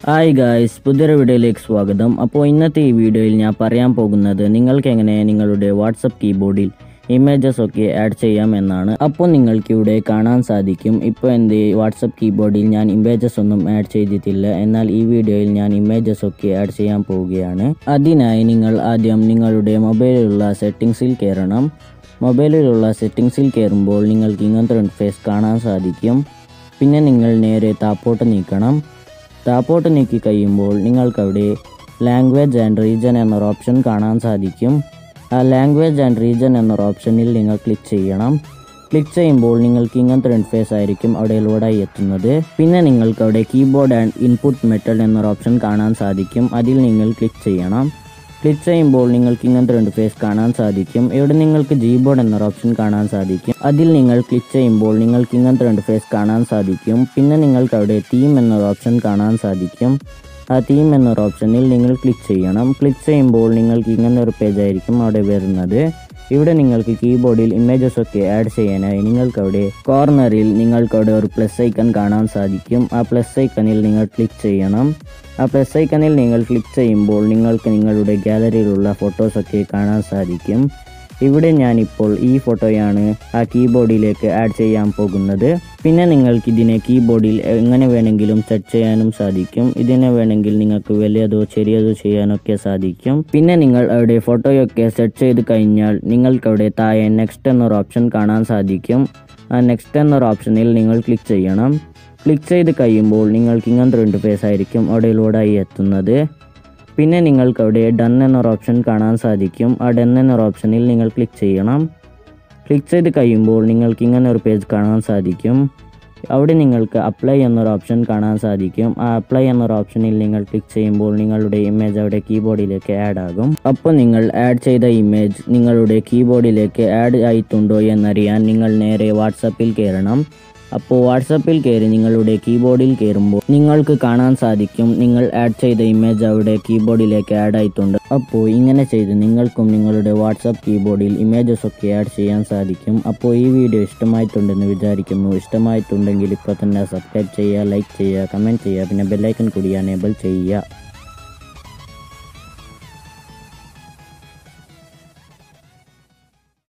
hi guys പുതിയൊരു വീഡിയോയിലേക്ക് സ്വാഗതം അപ്പോൾ ഇന്നത്തെ ഈ വീഡിയോയിൽ ഞാൻ പറയാൻ പോകുന്നത് നിങ്ങൾക്ക് എങ്ങനെ നിങ്ങളുടെ വാട്സപ്പ് കീബോർഡിൽ ഇമേജസ് ഒക്കെ ആഡ് ചെയ്യാം എന്നാണ് അപ്പോൾ നിങ്ങൾക്ക് ഇവിടെ കാണാൻ സാധിക്കും ഇപ്പോൾ എൻ്റെ വാട്സപ്പ് കീബോർഡിൽ ഞാൻ ഇമേജസ് ഒന്നും ആഡ് ചെയ്തിട്ടില്ല എന്നാൽ ഈ വീഡിയോയിൽ ഞാൻ ഇമേജസ് ഒക്കെ ആഡ് ചെയ്യാൻ പോവുകയാണ് അതിനായി നിങ്ങൾ ആദ്യം നിങ്ങളുടെ മൊബൈലിലുള്ള സെറ്റിങ്സിൽ കയറണം മൊബൈലിലുള്ള സെറ്റിങ്സിൽ കയറുമ്പോൾ നിങ്ങൾക്ക് ഇങ്ങനത്തെ ഒരു ഫേസ് കാണാൻ സാധിക്കും പിന്നെ നിങ്ങൾ നേരെ താപ്പോട്ട് നീക്കണം താപ്പോട്ട് നീക്കി കഴിയുമ്പോൾ നിങ്ങൾക്കവിടെ ലാംഗ്വേജ് ആൻഡ് റീജൻ എന്നൊരു ഓപ്ഷൻ കാണാൻ സാധിക്കും ആ ലാംഗ്വേജ് ആൻഡ് റീജൻ എന്നൊരു ഓപ്ഷനിൽ നിങ്ങൾ ക്ലിക്ക് ചെയ്യണം ക്ലിക്ക് ചെയ്യുമ്പോൾ നിങ്ങൾക്ക് ഇങ്ങനത്തെ ഒരു ഫേസ് ആയിരിക്കും അവിടെ ലോഡായി എത്തുന്നത് പിന്നെ നിങ്ങൾക്ക് അവിടെ കീബോർഡ് ആൻഡ് ഇൻപുട്ട് മെത്തഡ് എന്നൊരു ഓപ്ഷൻ കാണാൻ സാധിക്കും അതിൽ നിങ്ങൾ ക്ലിക്ക് ചെയ്യണം ക്ലിക്ക് ചെയ്യുമ്പോൾ നിങ്ങൾക്ക് ഇങ്ങനത്തെ രണ്ട് ഫേസ് കാണാൻ സാധിക്കും ഇവിടെ നിങ്ങൾക്ക് ജീബോർഡ് എന്നൊരു ഓപ്ഷൻ കാണാൻ സാധിക്കും അതിൽ നിങ്ങൾ ക്ലിക്ക് ചെയ്യുമ്പോൾ നിങ്ങൾക്ക് ഇങ്ങനത്തെ രണ്ട് ഫേസ് കാണാൻ സാധിക്കും പിന്നെ നിങ്ങൾക്ക് അവിടെ തീം എന്നൊരു ഓപ്ഷൻ കാണാൻ സാധിക്കും ആ തീം എന്നൊരു ഓപ്ഷനിൽ നിങ്ങൾ ക്ലിക്ക് ചെയ്യണം ക്ലിക്ക് ചെയ്യുമ്പോൾ നിങ്ങൾക്ക് ഇങ്ങനെ ഒരു പേജ് ആയിരിക്കും അവിടെ വരുന്നത് ഇവിടെ നിങ്ങൾക്ക് കീബോർഡിൽ ഇമേജസ് ഒക്കെ ആഡ് ചെയ്യാനായി നിങ്ങൾക്ക് അവിടെ കോർണറിൽ നിങ്ങൾക്ക് അവിടെ ഒരു പ്ലസ് ഐക്കൺ കാണാൻ സാധിക്കും ആ പ്ലസ് ഐക്കണിൽ നിങ്ങൾ ക്ലിക്ക് ചെയ്യണം ആ പ്ലസ് ഐക്കണിൽ നിങ്ങൾ ക്ലിക്ക് ചെയ്യുമ്പോൾ നിങ്ങൾക്ക് നിങ്ങളുടെ ഗാലറിയിലുള്ള ഫോട്ടോസ് ഒക്കെ കാണാൻ സാധിക്കും ഇവിടെ ഞാനിപ്പോൾ ഈ ഫോട്ടോയാണ് ആ കീബോർഡിലേക്ക് ആഡ് ചെയ്യാൻ പോകുന്നത് പിന്നെ നിങ്ങൾക്ക് ഇതിനെ കീബോർഡിൽ എങ്ങനെ വേണമെങ്കിലും സെറ്റ് ചെയ്യാനും സാധിക്കും ഇതിനെ വേണമെങ്കിൽ നിങ്ങൾക്ക് വലിയതോ ചെറിയതോ ചെയ്യാനൊക്കെ സാധിക്കും പിന്നെ നിങ്ങൾ അവിടെ ഫോട്ടോയൊക്കെ സെറ്റ് ചെയ്ത് കഴിഞ്ഞാൽ നിങ്ങൾക്ക് അവിടെ താഴെ നെക്സ്റ്റ് എന്നൊരു ഓപ്ഷൻ കാണാൻ സാധിക്കും ആ നെക്സ്റ്റ് എന്നൊരു ഓപ്ഷനിൽ നിങ്ങൾ ക്ലിക്ക് ചെയ്യണം ക്ലിക്ക് ചെയ്ത് കഴിയുമ്പോൾ നിങ്ങൾക്ക് ഇങ്ങനത്തെ രണ്ട് ഫേസ് ആയിരിക്കും അവിടെ ലോഡായി എത്തുന്നത് പിന്നെ നിങ്ങൾക്ക് അവിടെ ഡൺ എന്നൊരു ഓപ്ഷൻ കാണാൻ സാധിക്കും ആ ഡൺ എന്നൊരു ഓപ്ഷനിൽ നിങ്ങൾ ക്ലിക്ക് ചെയ്യണം ക്ലിക്ക് ചെയ്ത് കഴിയുമ്പോൾ നിങ്ങൾക്ക് ഇങ്ങനെ ഒരു പേജ് കാണാൻ സാധിക്കും അവിടെ നിങ്ങൾക്ക് അപ്ലൈ എന്നൊരു ഓപ്ഷൻ കാണാൻ സാധിക്കും ആ അപ്ലൈ എന്നൊരു ഓപ്ഷനിൽ നിങ്ങൾ ക്ലിക്ക് ചെയ്യുമ്പോൾ നിങ്ങളുടെ ഇമേജ് അവിടെ കീബോർഡിലേക്ക് ആഡ് ആകും അപ്പോൾ നിങ്ങൾ ആഡ് ചെയ്ത ഇമേജ് നിങ്ങളുടെ കീബോർഡിലേക്ക് ആഡ് ആയിട്ടുണ്ടോ എന്നറിയാൻ നിങ്ങൾ നേരെ വാട്സപ്പിൽ കയറണം അപ്പോൾ വാട്സപ്പിൽ കയറി നിങ്ങളുടെ കീബോർഡിൽ കയറുമ്പോൾ നിങ്ങൾക്ക് കാണാൻ സാധിക്കും നിങ്ങൾ ആഡ് ചെയ്ത ഇമേജ് അവിടെ കീബോർഡിലേക്ക് ആഡ് ആയിട്ടുണ്ട് അപ്പോൾ ഇങ്ങനെ ചെയ്ത് നിങ്ങൾക്കും നിങ്ങളുടെ വാട്സപ്പ് കീബോർഡിൽ ഇമേജസ് ഒക്കെ ആഡ് ചെയ്യാൻ സാധിക്കും അപ്പോൾ ഈ വീഡിയോ ഇഷ്ടമായിട്ടുണ്ടെന്ന് വിചാരിക്കുന്നു ഇഷ്ടമായിട്ടുണ്ടെങ്കിൽ ഇപ്പോൾ തന്നെ സബ്സ്ക്രൈബ് ചെയ്യുക ലൈക്ക് ചെയ്യുക കമൻറ്റ് ചെയ്യുക പിന്നെ ബെല്ലൈക്കൺ കൂടി എനേബിൾ ചെയ്യുക